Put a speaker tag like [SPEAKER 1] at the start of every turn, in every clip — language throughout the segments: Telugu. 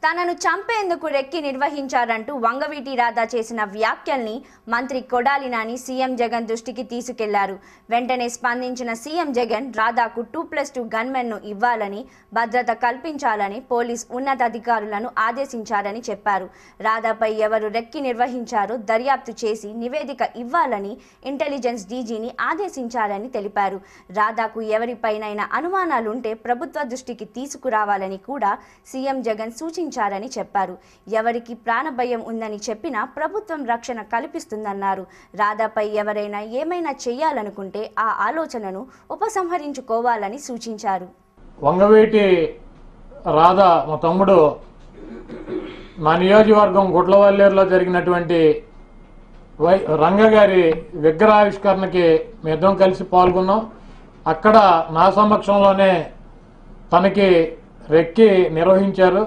[SPEAKER 1] తనను చంపేందుకు రెక్కి నిర్వహించారంటూ వంగవీటి రాధా చేసిన వ్యాఖ్యల్ని మంత్రి కొడాలి నాని సీఎం జగన్ దృష్టికి తీసుకెళ్లారు వెంటనే స్పందించిన సీఎం జగన్ రాధాకు టూ ప్లస్ టూ గన్మెన్ను ఇవ్వాలని భద్రత కల్పించాలని పోలీస్ ఉన్నతాధికారులను ఆదేశించారని చెప్పారు రాధాపై ఎవరు రెక్కి నిర్వహించారో దర్యాప్తు చేసి నివేదిక ఇవ్వాలని ఇంటెలిజెన్స్ డీజీని ఆదేశించారని తెలిపారు రాధాకు ఎవరిపైనైనా అనుమానాలుంటే ప్రభుత్వ దృష్టికి తీసుకురావాలని కూడా సీఎం జగన్ సూచించారని చెప్పారు ఎవరికి ప్రాణభయం ఉందని చెప్పినా ప్రభుత్వం రక్షణ కల్పిస్తుందన్నారు రాధాపై ఎవరైనా ఏమైనా చేయాలనుకుంటే ఆ ఆలోచనను ఉపసంహరించుకోవాలని సూచించారు
[SPEAKER 2] వంగవీటి రాధ మా తమ్ముడు మా నియోజకవర్గం గుట్లవల్లేరులో జరిగినటువంటి వై రంగ గారి విగ్రహావిష్కరణకి మేమిద్దరం కలిసి పాల్గొన్నాం అక్కడ నా సమక్షంలోనే తనకి రెక్కి నిర్వహించారు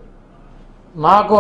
[SPEAKER 2] నాకు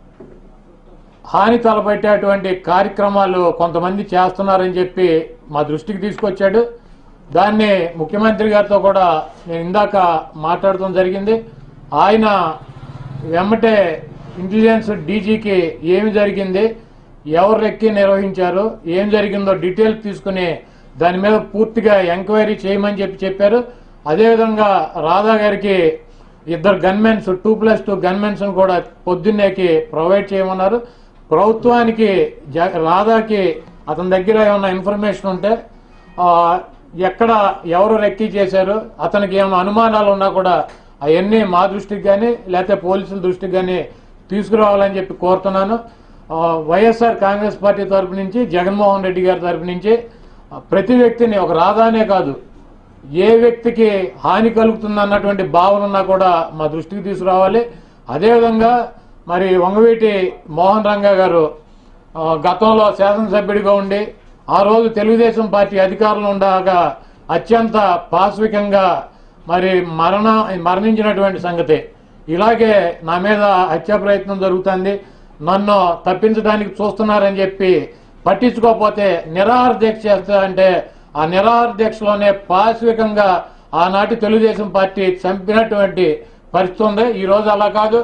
[SPEAKER 2] హాని తలపెట్టేటువంటి కార్యక్రమాలు కొంతమంది చేస్తున్నారని చెప్పి మా దృష్టికి తీసుకొచ్చాడు దాన్ని ముఖ్యమంత్రి గారితో కూడా నేను ఇందాక మాట్లాడటం జరిగింది ఆయన వెమ్మటే ఇంటెలిజెన్స్ డీజీకి ఏమి జరిగింది ఎవరు ఎక్కి నిర్వహించారు ఏం జరిగిందో డీటెయిల్స్ తీసుకుని దాని మీద పూర్తిగా ఎంక్వైరీ చేయమని చెప్పి చెప్పారు అదేవిధంగా రాధా గారికి ఇద్దరు gunmens two plus two gunmens కూడా పొద్దున్నేకి ప్రొవైడ్ చేయమన్నారు ప్రభుత్వానికి జ- రాధాకి అతని దగ్గర ఏమైనా ఇన్ఫర్మేషన్ ఉంటే ఆ, ఎక్కడ ఎవరు రెక్కీ చేశారు అతనికి ఏమైనా అనుమానాలు ఉన్నా కూడా అవన్నీ మా దృష్టికి కానీ లేకపోతే పోలీసుల దృష్టికి కానీ తీసుకురావాలని చెప్పి కోరుతున్నాను ఆ, వైఎస్ఆర్ కాంగ్రెస్ పార్టీ తరపు నుంచి జగన్మోహన్ రెడ్డి గారి తరపు నుంచి ఆ, ప్రతి వ్యక్తిని ఒక రాధానే కాదు ఏ వ్యక్తికి హాని కలుగుతుంది అన్నటువంటి భావన ఉన్నా కూడా మా దృష్టికి తీసుకురావాలి అదేవిధంగా మరి వంగవీటి మోహన్ రంగ గారు ఆ, గతంలో శాసనసభ్యుడిగా ఉండి ఆ రోజు తెలుగుదేశం పార్టీ అధికారంలో ఉండగా అత్యంత పాశవికంగా మరి మరణ మరణించినటువంటి సంగతి ఇలాగే నా మీద హత్యా ప్రయత్నం జరుగుతుంది నన్ను తప్పించడానికి చూస్తున్నారని చెప్పి పట్టించుకోకపోతే నిరాహార దీక్ష చేస్తా అంటే ఆ నిరాహార దీక్షలోనే పాశవికంగా ఆనాటి తెలుగుదేశం పార్టీ చంపినటువంటి పరిస్థితి ఉంది ఈ రోజు అలా కాదు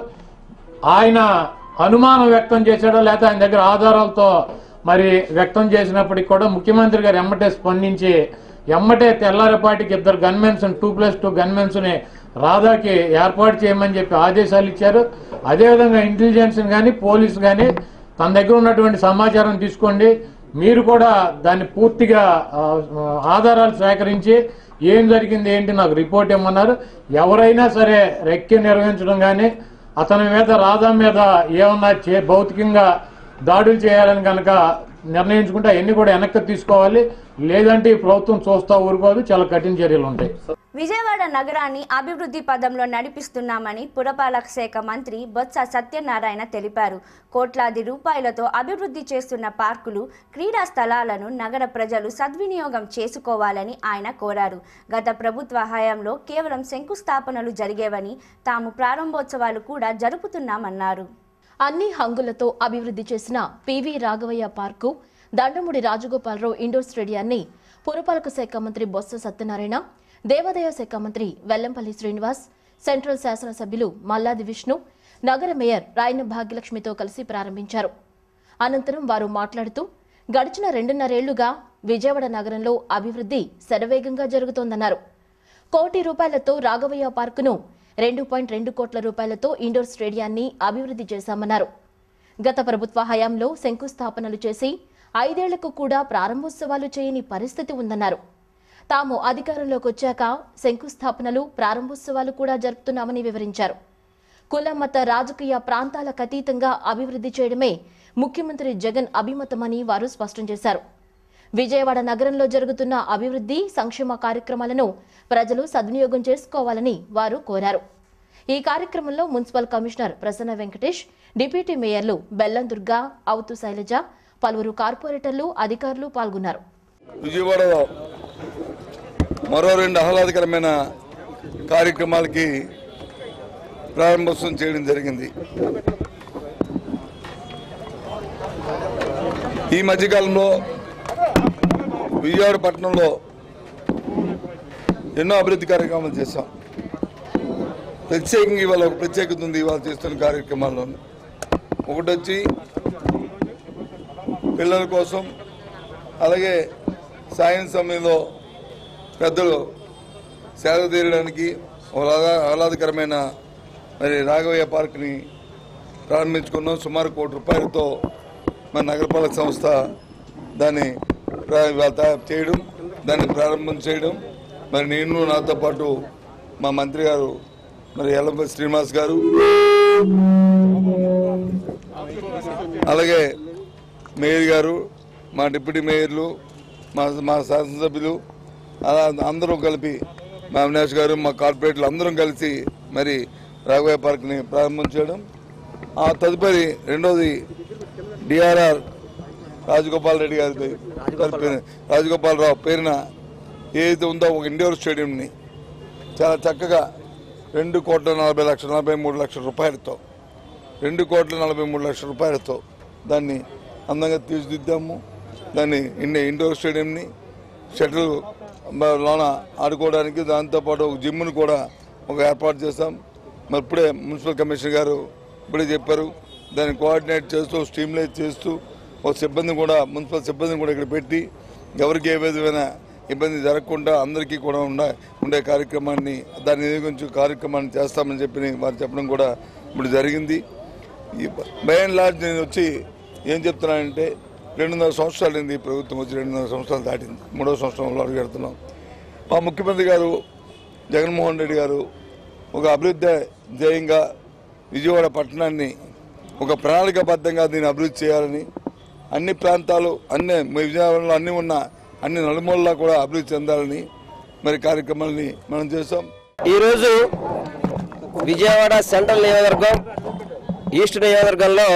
[SPEAKER 2] ఆయన అనుమానం వ్యక్తం చేశాడో లేకపోతే ఆయన దగ్గర ఆధారాలతో మరి వ్యక్తం చేసినప్పటికి కూడా ముఖ్యమంత్రి గారు ఎమ్మటే స్పందించి ఎమ్మటే తెల్లారిపాటికి ఇద్దరు gunmens two plus two gunmens ని రాధాకి ఏర్పాటు చేయమని చెప్పి ఆదేశాలు ఇచ్చారు అదేవిధంగా ఇంటెలిజెన్స్ కానీ పోలీస్ కానీ తన దగ్గర ఉన్నటువంటి సమాచారం తీసుకోండి మీరు కూడా దాన్ని పూర్తిగా ఆ, ఆధారాలు సేకరించి ఏం జరిగింది ఏంటి నాకు రిపోర్ట్ ఇమ్మన్నారు ఎవరైనా సరే రెక్కి నిర్వహించడం కానీ అతని మీద రాధా మీద ఏమన్నా చే భౌతికంగా దాడులు చేయాలని కనుక నిర్ణయించుకుంటే అవన్నీ కూడా వెనక్కి తీసుకోవాలి లేదంటే ఈ ప్రభుత్వం చూస్తా ఊరుకోదు చాలా కఠిన చర్యలు ఉంటాయి
[SPEAKER 1] విజయవాడ నగరాన్ని అభివృద్ధి పదంలో నడిపిస్తున్నామని పురపాలక శాఖ మంత్రి బొత్స సత్యనారాయణ తెలిపారు కోట్లాది రూపాయలతో అభివృద్ధి చేస్తున్న పార్కులు క్రీడా స్థలాలను నగర ప్రజలు సద్వినియోగం చేసుకోవాలని ఆయన కోరారు గత ప్రభుత్వ హయాంలో కేవలం శంకుస్థాపనలు జరిగేవని తాము ప్రారంభోత్సవాలు కూడా జరుపుతున్నామన్నారు
[SPEAKER 3] అన్ని హంగులతో అభివృద్ధి చేసిన PV Raghavaiah park Dandamudi Rajagopalarao indoor స్టేడియాన్ని పురపాలక శాఖ మంత్రి బొత్స సత్యనారాయణ దేవాదాయ శాఖ మంత్రి వెల్లంపల్లి శ్రీనివాస్ సెంట్రల్ శాసనసభ్యులు మల్లాది విష్ణు నగర మేయర్ రాయన భాగ్యలక్ష్మితో కలిసి ప్రారంభించారు అనంతరం వారు మాట్లాడుతూ గడిచిన రెండున్నరేళ్లుగా విజయవాడ నగరంలో అభివృద్ధి శరవేగంగా జరుగుతోందన్నారు కోటి రూపాయలతో రాఘవయ్య పార్కును రెండు పాయింట్ రెండు కోట్ల రూపాయలతో ఇండోర్ స్టేడియాన్ని అభివృద్ధి చేశామన్నారు గత ప్రభుత్వ హయాంలో శంకుస్థాపనలు చేసి ఐదేళ్లకు కూడా ప్రారంభోత్సవాలు చేయని పరిస్థితి ఉందన్నారు తాము అధికారంలోకి వచ్చాక శంకుస్థాపనలు ప్రారంభోత్సవాలు కూడా జరుపుతున్నామని వివరించారు కుల మత రాజకీయ ప్రాంతాలకు అతీతంగా అభివృద్ధి చేయడమే ముఖ్యమంత్రి జగన్ అభిమతమని వారు స్పష్టం చేశారు విజయవాడ నగరంలో జరుగుతున్న అభివృద్ధి సంక్షేమ కార్యక్రమాలను ప్రజలు సద్వినియోగం చేసుకోవాలని వారు కోరారు ఈ కార్యక్రమంలో municipal commissioner Prasanna Venkatesh deputy మేయర్లు బెల్లం దుర్గా అవుతు శైలజ పలువురు కార్పొరేటర్లు అధికారులు పాల్గొన్నారు
[SPEAKER 4] విజయవాడలో మరో రెండు ఆహ్లాదకరమైన కార్యక్రమాలకి ప్రారంభోత్సవం చేయడం జరిగింది ఈ మధ్యకాలంలో విజయవాడ పట్టణంలో ఎన్నో అభివృద్ధి కార్యక్రమాలు చేశాం ప్రత్యేకంగా ఇవాళ ఒక ప్రత్యేకత ఉంది ఇవాళ చేస్తున్న కార్యక్రమాల్లో ఒకటి వచ్చి పిల్లల కోసం అలాగే సాయం సమయంలో పెద్దలు సేద తీరడానికి ఒక ఆహ్లా- ఆహ్లాదకరమైన మరి రాఘవయ్య పార్క్ని ప్రారంభించుకున్నాం సుమారు కోటి రూపాయలతో మన నగరపాలక సంస్థ దాన్ని ప్రా- ఇవాళ తయారు చేయడం దాన్ని ప్రారంభం చేయడం మరి నేను నాతో పాటు మా మంత్రి గారు మరి ఎల్లంపల్లి శ్రీనివాస్ గారు అలాగే మేయర్ గారు మా డిప్యూటీ మేయర్లు మా మా శాసనసభ్యులు అలా అందరూ కలిపి మా అవినాష్ గారు మా కార్పొరేట్లు అందరం కలిసి మరి రాఘవయ్య పార్క్ని ప్రారంభం చేయడం ఆ తదుపరి రెండోది డిఆర్ఆర్ రాజగోపాల్ రెడ్డి గారి పేరు- రాజగోపాలరావు పేరున ఏదైతే ఉందో ఒక ఇండోర్ స్టేడియంని చాలా చక్కగా రెండు కోట్ల నలభై లక్షల నలభై మూడు లక్షల రూపాయలతో రెండు కోట్ల నలభై మూడు లక్షల రూపాయలతో దాన్ని అందంగా తీర్చిదిద్దాము దాన్ని ఇన్ని ఇండోర్ స్టేడియంని షటిల్ బ- లోన ఆడుకోవడానికి దాంతోపాటు ఒక జిమ్ను కూడా ఒక ఏర్పాటు చేస్తాం మరి ఇప్పుడే మున్సిపల్ కమిషనర్ గారు ఇప్పుడే చెప్పారు దాన్ని కోఆర్డినేట్ చేస్తూ స్ట్రీమ్లైజ్ చేస్తూ ఒక సిబ్బంది కూడా మున్సిపల్ సిబ్బందిని కూడా ఇక్కడ పెట్టి ఎవరికి ఏ విధమైన ఇబ్బంది జరగకుండా అందరికీ కూడా ఉండే ఉండే కార్యక్రమాన్ని దాన్ని గురించి కార్యక్రమాన్ని చేస్తామని చెప్పి వారు చెప్పడం కూడా ఇప్పుడు జరిగింది ఈ బై అండ్ లార్జ్ నేను వచ్చి ఏం చెప్తున్నానంటే రెండున్నర సంవత్సరాలు అయింది ఈ ప్రభుత్వం వచ్చి రెండున్నర సంవత్సరాలు దాటింది మూడో సంవత్సరంలో అడుగుతున్నాం మా ముఖ్యమంత్రి గారు జగన్మోహన్ రెడ్డి గారు ఒక అభివృద్ధి ధ్యేయంగా విజయవాడ పట్టణాన్ని ఒక ప్రణాళికాబద్ధంగా దీన్ని అభివృద్ధి చేయాలని అన్ని ప్రాంతాలు అన్ని విజయవాడలో అన్ని ఉన్న అన్ని నలుమూలలా కూడా అభివృద్ధి చెందాలని మరి కార్యక్రమాలని మనం చేస్తాం
[SPEAKER 5] ఈరోజు విజయవాడ సెంట్రల్ నియోజకవర్గం ఈస్ట్ నియోజకవర్గంలో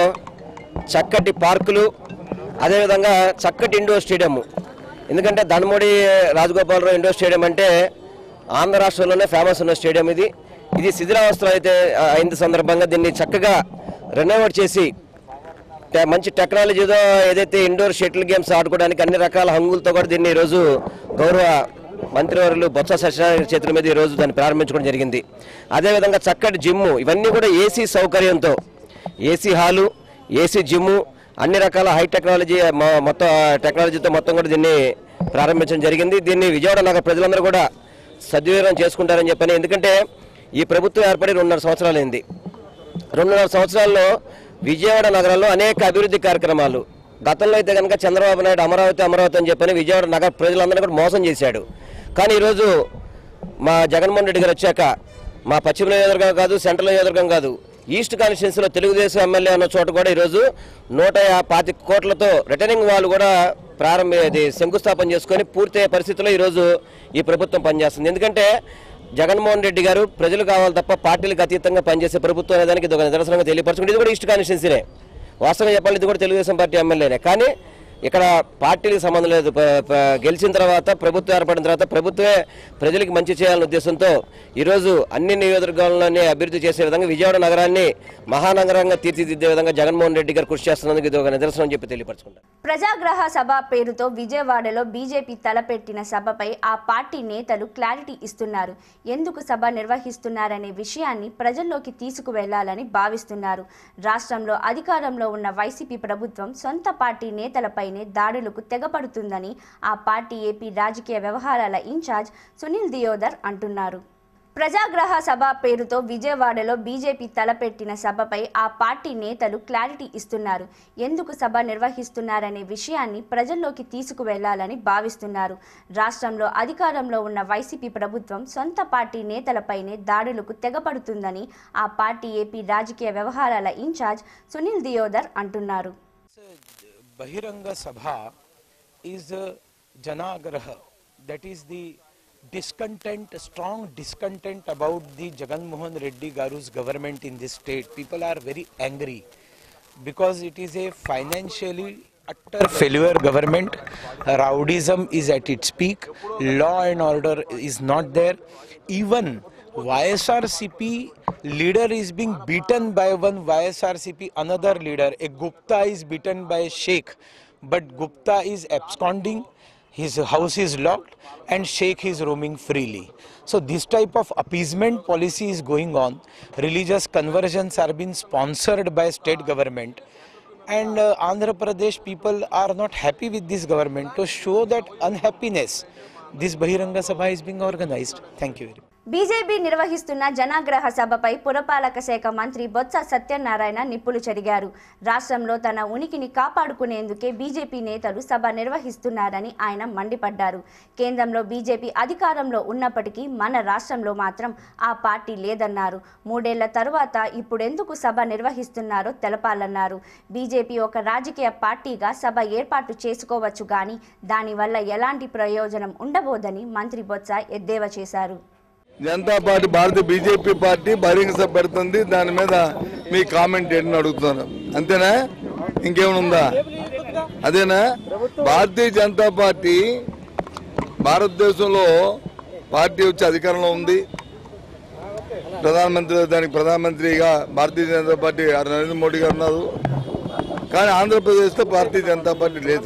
[SPEAKER 5] చక్కటి పార్కులు అదేవిధంగా చక్కటి ఇండోర్ స్టేడియం ఎందుకంటే ధనమూడి రాజగోపాలరావు ఇండోర్ స్టేడియం అంటే ఆంధ్ర రాష్ట్రంలోనే ఫేమస్ ఉన్న స్టేడియం ఇది ఇది శిథిలావస్థలో అయితే ఆ, అయిన సందర్భంగా దీన్ని చక్కగా రెనోవేట్ చేసి టే- మంచి టెక్నాలజీతో ఏదైతే ఇండోర్ షటిల్ గేమ్స్ ఆడుకోవడానికి అన్ని రకాల హంగులతో కూడా దీన్ని ఈరోజు గౌరవ మంత్రివర్యులు బొత్స సత్యనారాయణ చేతుల మీద ఈ రోజు దాన్ని ప్రారంభించుకోవడం జరిగింది అదేవిధంగా చక్కటి జిమ్ ఇవన్నీ కూడా ఏసీ సౌకర్యంతో ఏసీ హాలు ఏసీ జిమ్ము అన్ని రకాల హై టెక్నాలజీ మొ- మొత్తం టెక్నాలజీతో మొత్తం కూడా దీన్ని ప్రారంభించడం జరిగింది దీన్ని విజయవాడ నగర ప్రజలందరూ కూడా సద్వినియోగం చేసుకుంటారని చెప్పని ఎందుకంటే ఈ ప్రభుత్వం ఏర్పడి రెండున్నర సంవత్సరాలైంది రెండున్నర సంవత్సరాల్లో విజయవాడ నగరంలో అనేక అభివృద్ధి కార్యక్రమాలు గతంలో అయితే కనుక చంద్రబాబు నాయుడు అమరావతి అమరావతి అని చెప్పని విజయవాడ నగర ప్రజలందరినీ కూడా మోసం చేశాడు కానీ ఈరోజు మా జగన్మోహన్ రెడ్డి గారు వచ్చాక మా పశ్చిమ నియోజకవర్గం కాదు సెంట్రల్ నియోజకవర్గం కాదు ఈస్ట్ కాన్స్టిట్యున్సీలో తెలుగుదేశం ఎమ్మెల్యే ఉన్న చోట కూడా ఈరోజు నూట యా- పాతిక కోట్లతో రిటర్నింగ్ వాళ్ళు కూడా ప్రారంభ ఇది శంకుస్థాపన చేసుకొని పూర్తయ్యే పరిస్థితిలో ఈరోజు ఈ ప్రభుత్వం పనిచేస్తుంది ఎందుకంటే జగన్మోహన్ రెడ్డి గారు ప్రజలు కావాలి తప్ప పార్టీలకు అతీతంగా పనిచేసే ప్రభుత్వం అనే దానికి ఇది ఒక నిదర్శనంగా తెలియపరచుకుంటే ఇది కూడా ఈస్ట్ కాన్స్టిట్యున్సీనే వాస్తవంగా చెప్పాలి ఇది కూడా తెలుగుదేశం పార్టీ ఎమ్మెల్యేనే కానీ ఇక్కడ పార్టీలకు సంబంధం లేదు ప- ప- గెలిచిన తర్వాత ప్రభుత్వం ఏర్పడిన తర్వాత ప్రభుత్వమే ప్రజలకు మంచి చేయాలనే ఉద్దేశంతో ఈరోజు అన్ని నియోజకవర్గాల్లోనే అభివృద్ధి చేసే విధంగా విజయవాడ నగరాన్ని మహానగరంగా తీర్చిదిద్దే విధంగా జగన్మోహన్ రెడ్డి గారు కృషి చేస్తున్నందుకు ఇది ఒక నిదర్శనం అని చెప్పి తెలియపరచుకుంటారు
[SPEAKER 1] ప్రజాగ్రహ సభ పేరుతో విజయవాడలో బీజేపీ తలపెట్టిన సభపై ఆ పార్టీ నేతలు క్లారిటీ ఇస్తున్నారు ఎందుకు సభ నిర్వహిస్తున్నారనే విషయాన్ని ప్రజల్లోకి తీసుకువెళ్లాలని భావిస్తున్నారు రాష్ట్రంలో అధికారంలో ఉన్న వైసీపీ ప్రభుత్వం సొంత పార్టీ నేతలపైనే దాడులకు తెగపడుతుందని ఆ పార్టీ ఏపీ రాజకీయ వ్యవహారాల ఇన్ఛార్జ్ సునీల్ దియోదర్ అంటున్నారు ప్రజాగ్రహ సభ పేరుతో విజయవాడలో బీజేపీ తలపెట్టిన సభపై ఆ పార్టీ నేతలు క్లారిటీ ఇస్తున్నారు ఎందుకు సభ నిర్వహిస్తున్నారనే విషయాన్ని ప్రజల్లోకి తీసుకువెళ్లాలని భావిస్తున్నారు రాష్ట్రంలో అధికారంలో ఉన్న వైసీపీ ప్రభుత్వం సొంత పార్టీ నేతలపైనే దాడులకు తెగపడుతుందని ఆ పార్టీ ఏపీ రాజకీయ వ్యవహారాల ఇన్ఛార్జ్ సునీల్ దియోదర్ అంటున్నారు
[SPEAKER 6] बहिरंग सभा is uh, janagraha that is the discontent strong discontent about the jagan mohan reddy garu's government in this state people are very angry because it is a financially utter failure government rowdyism is at its peak law and order is not there even YSRCP leader is being beaten by one YSRCP another leader a Gupta is beaten by a Sheikh but Gupta is absconding his house is locked and Sheikh is roaming freely. So this type of appeasement policy is going on. Religious conversions are being sponsored by state government. And uh, Andhra Pradesh people are not happy with this government. To show that unhappiness, this Bahiranga Sabha is being organized. Thank you very much.
[SPEAKER 1] BJP నిర్వహిస్తున్న జనాగ్రహ సభపై పురపాలక శాఖ మంత్రి బొత్స సత్యనారాయణ నిప్పులు చెరిగారు రాష్ట్రంలో తన ఉనికిని కాపాడుకునేందుకే బీజేపీ నేతలు సభ నిర్వహిస్తున్నారని ఆయన మండిపడ్డారు కేంద్రంలో బీజేపీ అధికారంలో ఉన్నప్పటికీ మన రాష్ట్రంలో మాత్రం ఆ పార్టీ లేదన్నారు మూడేళ్ల తరువాత ఇప్పుడెందుకు సభ నిర్వహిస్తున్నారో తెలపాలన్నారు బీజేపీ ఒక రాజకీయ పార్టీగా సభ ఏర్పాటు చేసుకోవచ్చు కానీ దానివల్ల ఎలాంటి ప్రయోజనం ఉండబోదని మంత్రి బొత్స ఎద్దేవా చేశారు
[SPEAKER 4] Janata party Bharatiya BJP party బహిరంగ సభ పెడుతుంది దాని మీద మీ కామెంట్ ఏంటని అడుగుతున్నాను అంతేనా ఇంకేమైనా ఉందా అదేనా భారతీయ జనతా పార్టీ భారతదేశంలో పార్టీ వచ్చి అధికారంలో ఉంది ప్రధానమంత్రి దానికి ప్రధానమంత్రిగా భారతీయ జనతా పార్టీ నరేంద్ర మోడీ గారు ఉన్నారు కానీ ఆంధ్రప్రదేశ్లో భారతీయ జనతా పార్టీ లేదు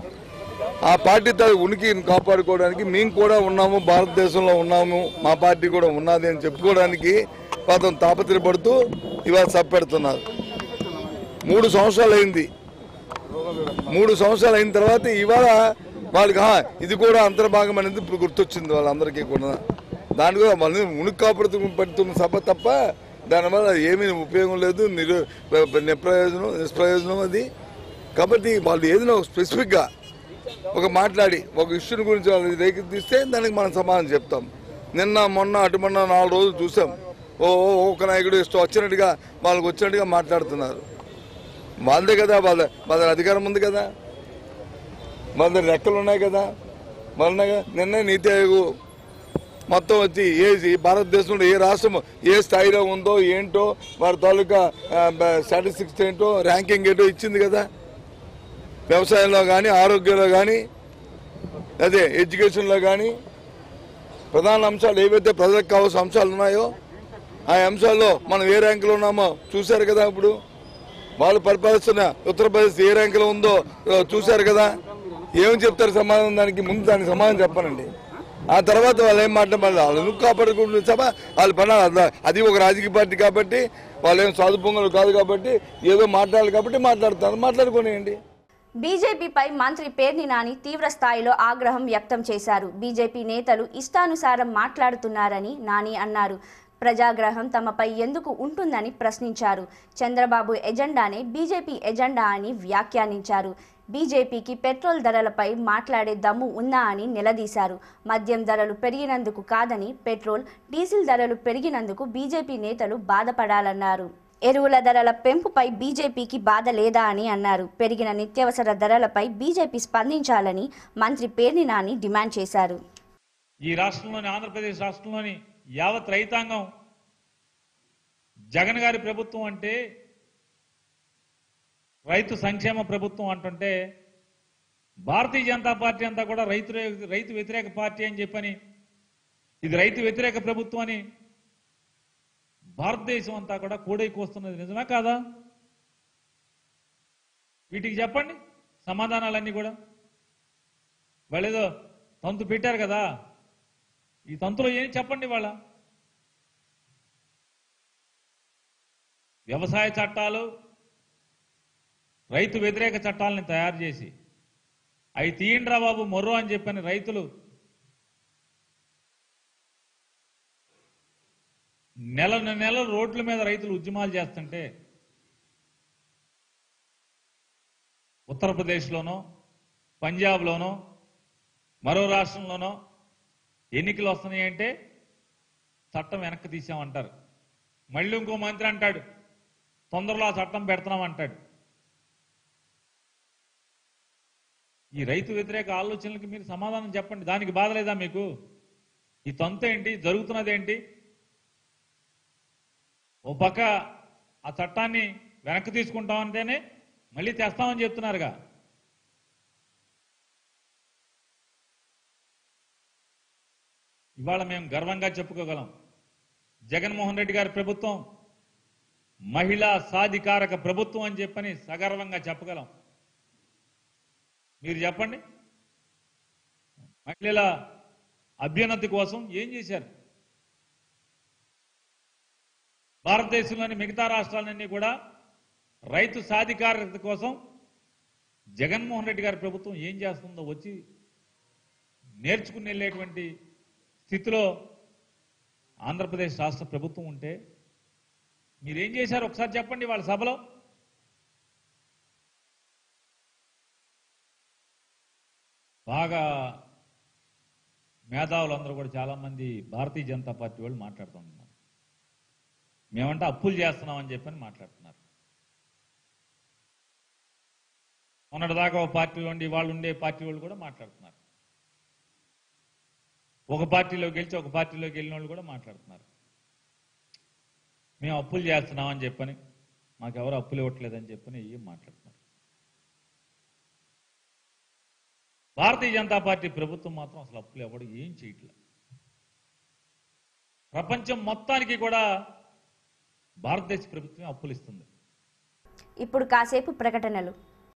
[SPEAKER 4] ఆ పార్టీ తన ఉనికిని కాపాడుకోవడానికి మేము కూడా ఉన్నాము భారతదేశంలో ఉన్నాము మా పార్టీ కూడా ఉన్నది అని చెప్పుకోవడానికి పాతం తాపత్రయపడుతూ ఇవాళ సభ పెడుతున్నారు మూడు సంవత్సరాలు అయింది మూడు సంవత్సరాలు అయిన తర్వాత ఇవాళ వాళ్ళకి "ఆ, ఇది కూడా అంతర్భాగం అనేది ఇప్పుడు గుర్తొచ్చింది వాళ్ళందరికీ కూడా దాని కూడా మళ్ళీ ఉనికి కాపాడుతూ పెడుతున్న సభ తప్ప దానివల్ల ఏమీ ఉపయోగం లేదు నిరు నిప్రయోజనం నిష్ప్రయోజనం అది కాబట్టి వాళ్ళు ఏదైనా స్పెసిఫిక్గా ఒక మాట్లాడి ఒక ఇష్యూని గురించి వాళ్ళు రేకెత్తిస్తే దానికి మనం సమాధానం చెప్తాం నిన్న మొన్న అటు మొన్న నాలుగు రోజులు చూసాం ఓ ఓ, ఒక నాయకుడు ఇష్టం వచ్చినట్టుగా వాళ్ళకి వచ్చినట్టుగా మాట్లాడుతున్నారు వాళ్ళదే కదా వాళ్ళ వాళ్ళ దగ్గర అధికారం ఉంది కదా వాళ్ళ దగ్గర రెక్కలు ఉన్నాయి కదా వాళ్ళ నిన్న నీతి ఆయోగ్ మొత్తం వచ్చి ఏ ఈ భారతదేశంలో ఏ రాష్ట్రం ఏ స్థాయిలో ఉందో ఏంటో వారి తాలూకా స్టాటిస్టిక్స్ ఏంటో ర్యాంకింగ్ ఏంటో ఇచ్చింది కదా వ్యవసాయంలో కానీ ఆరోగ్యంలో కానీ అదే ఎడ్యుకేషన్లో కానీ ప్రధాన అంశాలు ఏవైతే ప్రజలకు కావాల్సిన అంశాలు ఉన్నాయో ఆ అంశాల్లో మనం ఏ ర్యాంకులో ఉన్నామో చూశారు కదా ఇప్పుడు వాళ్ళు పరిపాలిస్తున్న ఉత్తరప్రదేశ్ ఏ ర్యాంకులో ఉందో ఆ, చూశారు కదా ఏం చెప్తారు సమాధానం దానికి ముందు దానికి సమాధానం చెప్పనండి ఆ తర్వాత వాళ్ళు ఏం మాట్లాడాలి వాళ్ళు ఎందుకు కాపాడుకుంటున్న సభ వాళ్ళు పని అర్థం- అది ఒక రాజకీయ పార్టీ కాబట్టి వాళ్ళు ఏం సాధు పొంగలు కాదు కాబట్టి ఏదో మాట్లాడాలి కాబట్టి మాట్లాడుతారు మాట్లాడుకోనియండి
[SPEAKER 1] బీజేపీపై మంత్రి పేర్ని నాని తీవ్ర స్థాయిలో ఆగ్రహం వ్యక్తం చేశారు బీజేపీ నేతలు ఇష్టానుసారం మాట్లాడుతున్నారని నాని అన్నారు ప్రజాగ్రహం తమపై ఎందుకు ఉంటుందని ప్రశ్నించారు చంద్రబాబు ఎజెండానే బీజేపీ ఎజెండా అని వ్యాఖ్యానించారు బీజేపీకి పెట్రోల్ ధరలపై మాట్లాడే దమ్ము ఉందా అని నిలదీశారు మద్యం ధరలు పెరిగినందుకు కాదని పెట్రోల్ డీజిల్ ధరలు పెరిగినందుకు బీజేపీ నేతలు బాధపడాలన్నారు ఎరువుల ధరల పెంపుపై బీజేపీకి బాధ లేదా అని అన్నారు పెరిగిన నిత్యావసర ధరలపై బీజేపీ స్పందించాలని మంత్రి పేర్ని నాని డిమాండ్ చేశారు
[SPEAKER 7] ఈ రాష్ట్రంలోని ఆంధ్రప్రదేశ్ రాష్ట్రంలోని యావత్ రైతాంగం జగన్ గారి ప్రభుత్వం అంటే రైతు సంక్షేమ ప్రభుత్వం అంటుంటే భారతీయ జనతా పార్టీ అంతా కూడా రైతు రైతు వ్యతిరేక పార్టీ అని చెప్పని ఇది రైతు వ్యతిరేక ప్రభుత్వం అని భారతదేశం అంతా కూడా కూడైకొస్తున్నది నిజమే కాదా వీటికి చెప్పండి సమాధానాలన్నీ కూడా వాళ్ళేదో తంతు పెట్టారు కదా ఈ తంతులో ఏం చెప్పండి వాళ్ళ వ్యవసాయ చట్టాలు రైతు వ్యతిరేక చట్టాలని తయారు చేసి అవి తీయండ్రా బాబు మొర్రో అని చెప్పని రైతులు నెల నెల రోడ్ల మీద రైతులు ఉద్యమాలు చేస్తుంటే ఉత్తరప్రదేశ్లోనో పంజాబ్లోనో మరో రాష్ట్రంలోనో ఎన్నికలు వస్తున్నాయంటే చట్టం వెనక్కి తీసామంటారు మళ్ళీ ఇంకో మంత్రి అంటాడు తొందరలో ఆ చట్టం పెడుతున్నాం అంటాడు ఈ రైతు వ్యతిరేక ఆలోచనలకి మీరు సమాధానం చెప్పండి దానికి బాధ లేదా మీకు ఈ తంతు ఏంటి జరుగుతున్నది ఏంటి ఓ పక్క ఆ చట్టాన్ని వెనక్కి తీసుకుంటామంటేనే మళ్ళీ తెస్తామని చెప్తున్నారుగా ఇవాళ మేము గర్వంగా చెప్పుకోగలం జగన్మోహన్ రెడ్డి గారి ప్రభుత్వం మహిళా సాధికారక ప్రభుత్వం అని చెప్పని సగర్వంగా చెప్పగలం మీరు చెప్పండి మహిళల అభ్యున్నతి కోసం ఏం చేశారు భారతదేశంలోని మిగతా రాష్ట్రాలన్నీ కూడా రైతు సాధికారత కోసం జగన్మోహన్ రెడ్డి గారి ప్రభుత్వం ఏం చేస్తుందో వచ్చి నేర్చుకుని వెళ్ళేటువంటి స్థితిలో ఆంధ్రప్రదేశ్ రాష్ట్ర ప్రభుత్వం ఉంటే మీరేం చేశారు ఒకసారి చెప్పండి వాళ్ళ సభలో బాగా మేధావులందరూ కూడా చాలా మంది భారతీయ జనతా పార్టీ వాళ్ళు మాట్లాడుతున్నారు మేమంటే అప్పులు చేస్తున్నామని చెప్పని మాట్లాడుతున్నారు మొన్నటిదాకా ఒక పార్టీ ఉండి వాళ్ళు ఉండే పార్టీ వాళ్ళు కూడా మాట్లాడుతున్నారు ఒక పార్టీలో గెలిచి ఒక పార్టీలోకి వెళ్ళిన వాళ్ళు కూడా మాట్లాడుతున్నారు మేము అప్పులు చేస్తున్నామని చెప్పని మాకెవరు అప్పులు ఇవ్వట్లేదని చెప్పని ఏం మాట్లాడుతున్నారు భారతీయ జనతా పార్టీ ప్రభుత్వం మాత్రం అసలు అప్పులు ఎవడు ఏం చేయట్లేదు ప్రపంచం మొత్తానికి కూడా భారతదేశ ప్రభుత్వం అప్పులు ఇస్తుంది
[SPEAKER 1] ఇప్పుడు కాసేపు ప్రకటనలు